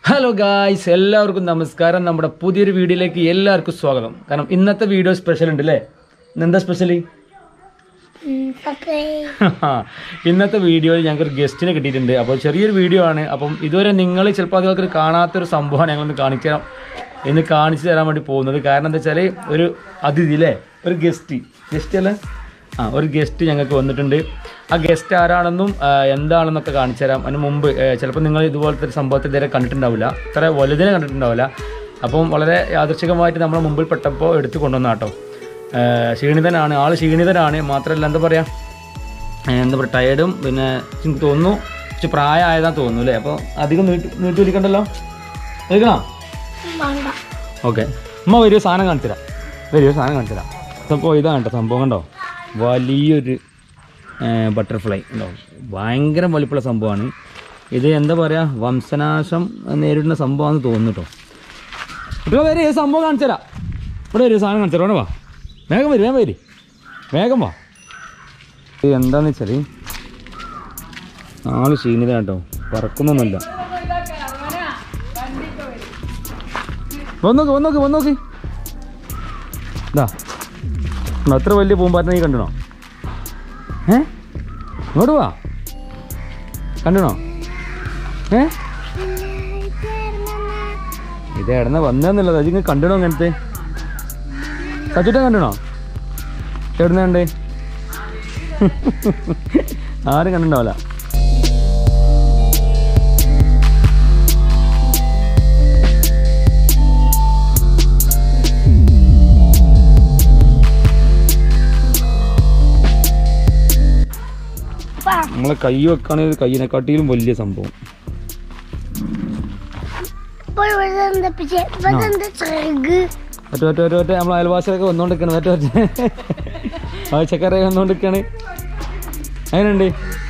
Hello guys എല്ലാവർക്കും നമസ്കാരം നമ്മുടെ പുതിയൊരു വീഡിയോയിലേക്ക് എല്ലാവർക്കും സ്വാഗതം കാരണം ഇന്നത്തെ വീഡിയോ സ്പെഷ്യൽ ഉണ്ട് അല്ലേ ഇന്നെന്താ സ്പെഷ്യൽ ഇന്നത്തെ വീഡിയോയിൽ ഞങ്ങൾക്ക് ഒരു ഗസ്റ്റിനെ കിട്ടിയിട്ടുണ്ട് അപ്പോൾ ചെറിയൊരു വീഡിയോ ആണ് അപ്പം ഇതുവരെ നിങ്ങൾ ചിലപ്പോൾ അതുകൾക്ക് കാണാത്തൊരു സംഭവമാണ് ഞങ്ങളൊന്ന് കാണിച്ചു തരാം എന്ന് കാണിച്ചു തരാൻ വേണ്ടി പോകുന്നത് കാരണം എന്താ വെച്ചാൽ ഒരു അതിഥി അല്ലേ ഒരു ഗസ്റ്റ് ഗസ്റ്റ് അല്ലേ ആ ഒരു ഗസ്റ്റ് ഞങ്ങൾക്ക് വന്നിട്ടുണ്ട് ആ ഗസ്റ്റ് ആരാണെന്നും ആ, എന്താണെന്നൊക്കെ കാണിച്ചു തരാം അതിന് മുമ്പ് ചിലപ്പോൾ നിങ്ങൾ ഇതുപോലത്തെ ഒരു സംഭവത്തെ ഇതുവരെ കണ്ടിട്ടുണ്ടാവില്ല ഇത്ര വലുതിനെ കണ്ടിട്ടുണ്ടാവില്ല അപ്പം വളരെ യാദൃച്ഛികമായിട്ട് നമ്മളെ മുമ്പിൽ പെട്ടപ്പോൾ എടുത്തു കൊണ്ടുവന്ന കേട്ടോ ക്ഷീണിതനാണ് ആൾ ക്ഷീണിതനാണ് മാത്രമല്ല എന്താ പറയുക എന്താ പറയുക ടയർഡും പിന്നെ എനിക്ക് തോന്നുന്നു കുറച്ച് പ്രായമായതാന്ന് തോന്നുന്നു അല്ലേ അപ്പോൾ അധികം നീട്ടി നീട്ടി വലിക്കണ്ടല്ലോ വലിക്കണോ ഓക്കെ ഉമ്മ വരൂ സാധനം കാണിച്ചു തരാം വരൂ സാധനം കാണിച്ചു തരാം അപ്പോൾ ഇതാണ് കേട്ടോ സംഭവം കണ്ടോ വലിയൊരു ബട്ടർഫ്ലൈ ഉണ്ടോ ഭയങ്കര വലിപ്പമുള്ള സംഭവമാണ് ഇത് എന്താ പറയുക വംശനാശം നേരിടുന്ന സംഭവമാണെന്ന് തോന്നുന്നു കേട്ടോ ഇവിടെ വരെ ഈ സംഭവം കാണിച്ചു തരാം ഇവിടെ വരും സാധനം കാണിച്ചു തരാം ഇവിടെ വാ വേഗം വരും വേഗം വരും വേഗം വാ ഇത് എന്താന്ന് വെച്ചാൽ ആള് ക്ഷീണിത കേട്ടോ പറക്കുന്നൊന്നുമില്ല വന്നോക്ക് വന്നോക്ക് വന്നോക്ക് ഇതാ ഇന്ന് അത്ര വലിയ പൂമ്പാറ്റ നീ കണ്ടണോ ഏ ഇങ്ങോട്ട് വാ കണ്ടണോ ഏ ഇത് എടന്ന വന്നെന്നുള്ളത് അത് ഇങ്ങനെ കണ്ടണോ അങ്ങനത്തെ സച്ചുട്ട കണ്ടണോ എവിടുന്ന കണ്ടേ ആരും കണ്ടിട്ടുണ്ടാവില്ല നമ്മളെ കൈ വെക്കുകയാണെങ്കിൽ കൈയിനെക്കാട്ടിലും വലിയ സംഭവം ഇപ്പോൾ ഇവിടെ എന്താ പിച്ചെ ഇവിടെ എന്താ ചെറുക് മറ്റേ മറ്റേ മറ്റേ മറ്റേ നമ്മളെ അയൽവാസികളൊക്കെ വന്നുകൊണ്ടിരിക്കണം മറ്റേ മറ്റേ ആഴ്ചക്കാരെ വന്നുകൊണ്ടിരിക്കുകയാണ് അങ്ങനെയുണ്ട്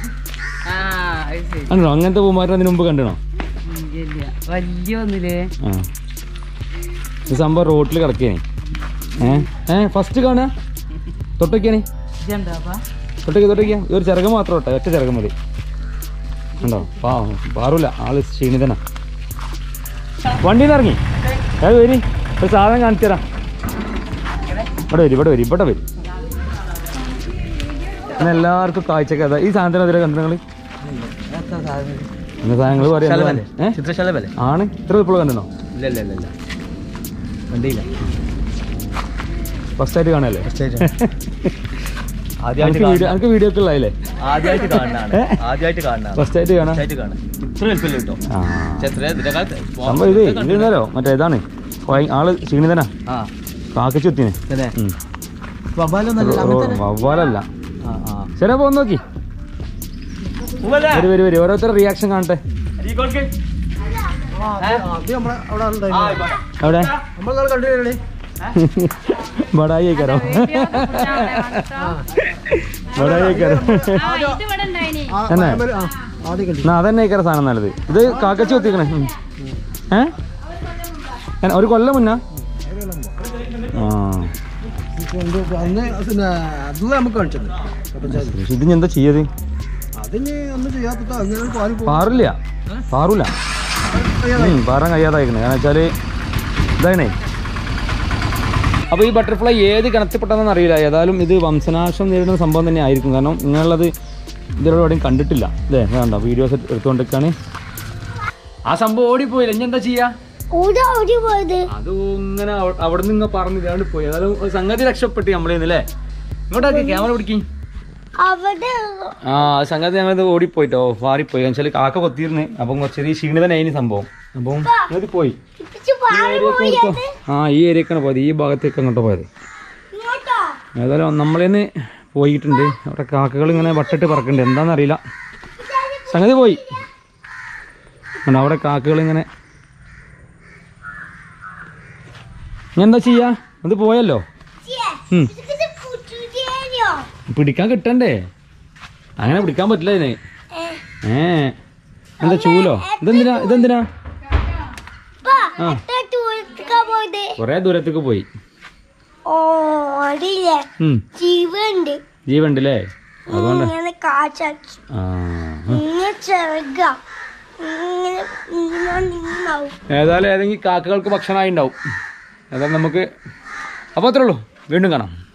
കണ്ടോ അങ്ങനത്തെ പൂമാറ്റം അതിന് മുമ്പ് കണ്ടണോ വലിയ ഒന്നില്ലേ ആ ഈ സംഭവം റോട്ടിൽ കിടക്കുകയാണ് ഏ ഏ ഫസ്റ്റ് കാണുക തൊട്ടൊക്കെയാണ് ഇതെന്താ തൊട്ടേക്ക് തൊട്ടേക്ക് ഒരു ചിറകം മാത്രം ഇട്ടെ ഒറ്റ ചിറകം മതി ഉണ്ടോ പാ പാറൂല ആള് ക്ഷീണിതനാ വണ്ടിയിൽ നിന്ന് ഇറങ്ങി ഏത് വരി ഒരു സാധനം കാണിച്ചു തരാം ഇവിടെ വരും ഇവിടെ വരും ഇവിടെ വരും അങ്ങനെ എല്ലാവർക്കും കാഴ്ചക്ക് അതാ ഈ സാധനത്തിന് അതിലെ കണ്ടു നിങ്ങൾ ഇന്ന സാധനങ്ങൾ പറയാം ഏ ചിത്രശലഭല്ലേ ആണ് ഇത്ര ഇപ്പോൾ കണ്ടോ ഇല്ല ഇല്ല ഇല്ല ഇല്ല വണ്ടിയില്ല ഫസ്റ്റ് ആയിട്ട് കാണല്ലേ ആദ്യമായിട്ട് എനിക്ക് വീഡിയോ എനിക്ക് വീഡിയോ ഒക്കെ ഉള്ളതല്ലേ ആദ്യമായിട്ട് കാണുന്നതാണ് ആദ്യമായിട്ട് കാണുന്നതാണ് ഫസ്റ്റ് ആയിട്ട് കാണാം ആദ്യമായിട്ട് കാണാം ഇത്ര എളുപ്പമില്ല കേട്ടോ ആ ചെത്ര ഇതിന്റെ കാലത്ത് സംഭവം ഇത് ഇത് ഇന്നലോ മറ്റേ ഇതാണ് ഭയ- ആള് ക്ഷീണിതനാ ആ കാക്കച്ചു എത്തിന് തന്നെ വവ്വാലല്ല ആ ആ ശരി പോ നോക്കി വരും വരും വരും ഓരോരുത്തരുടെ റിയാക്ഷൻ കാണട്ടെ എവിടെ ബടായി ആയിക്കാരോ ബടായി ആയിക്കാരോ തന്നെ എന്നാ അതന്നെ ആയിക്കാരോ സാധനം നല്ലത് ഇത് കാക്കച്ചു എത്തിക്കണേ ഉം. ഏ എന്ന- ഒരു കൊല്ലം മുന്നാ ആ അത് നമുക്ക് കാണിച്ചത് ഇത് ഇനി എന്താ ചെയ്യത് അതിന് ഒന്നും ചെയ്യാത്ത അങ്ങനെ പാല് പാറില്ല പാറൂല ഉം, പാറാൻ കഴിയാതായിരിക്കണേ കാരണം വെച്ചാല് ഇതാണേ അപ്പോൾ ഈ ബട്ടർഫ്ലൈ ഏത് കിണത്തിൽപ്പെട്ടതെന്ന് അറിയില്ല ഏതായാലും ഇത് വംശനാശം നേരിടുന്ന സംഭവം തന്നെ ആയിരിക്കും കാരണം നിങ്ങളത് ഇതിലൂടെ എവിടെയും കണ്ടിട്ടില്ല അല്ലേ വേണ്ട വീഡിയോസ് എടുത്തുകൊണ്ടിരിക്കുകയാണ് ആ സംഭവം ഓടിപ്പോയില്ല ഇനി എന്താ ചെയ്യാ ഓടി ഓടി പോയത് അത് ഇങ്ങനെ അവ- അവിടെ നിന്ന് പറഞ്ഞു ഇതാണ്ട് പോയി ഏതായാലും ഒരു സംഗതി രക്ഷപ്പെട്ട് നമ്മളേന്ന് അല്ലേ ഇങ്ങോട്ടാക്കി ക്യാമറ പിടിക്കും അവിടെ ആ അത് സംഗതി ഞങ്ങൾ ഓടിപ്പോയിട്ടോ മാറിപ്പോയി വെച്ചാൽ കാക്ക കൊത്തിയിരുന്ന് അപ്പം കുറച്ചൊരു ക്ഷീണിതനായി സംഭവം അപ്പം ഇങ്ങോട്ട് പോയി ഇപ്പിച്ച് ഈ പാറി ഏരിയക്ക് പോയത് കൊടുത്തോ? ആ ഈ ഏരിയക്കാണ് പോയത് ഈ ഭാഗത്തേക്ക് അങ്ങോട്ട് പോയത് ഇങ്ങോട്ടാ ഏതായാലും നമ്മളേന്ന് പോയിട്ടുണ്ട് അവിടെ കാക്കകൾ ഇങ്ങനെ വട്ടിട്ട് പറക്കുന്നുണ്ട് എന്താണെന്നറിയില്ല സംഗതി പോയി കണ്ടോ, അവിടെ കാക്കകൾ ഇങ്ങനെ ഇനി എന്താ ചെയ്യാ അത് പോയല്ലോ ഉം. ഇത് പുറ്റുതേനോ പിടിക്കാൻ കിട്ടണ്ടേ അങ്ങനെ പിടിക്കാൻ പറ്റില്ല ഇതിന് ഏ എന്താ ചൂലോ ഇതെന്തിനാ ഇതെന്തിനാ ആ. എത്ര ടൂറിസ്റ്റ് പോയത് കൊറേ ദൂരത്തേക്ക് പോയി ഓ അതില്ലേ ഉം ജീവണ്ട് ജീവണ്ടല്ലേ അതുകൊണ്ട് ഇങ്ങനെ കാച്ചാക്കി ആ ഇങ്ങനെ ചെറുക ഇങ്ങനെ ഇങ്ങനെ നിന്നാവും ഏതായാലും ഏതെങ്കിലും കാക്കകൾക്ക് ഭക്ഷണമായി ഉണ്ടാവും ഏതായാലും നമുക്ക് അപ്പോൾ അത്രേ ഉള്ളൂ വീണ്ടും കാണാം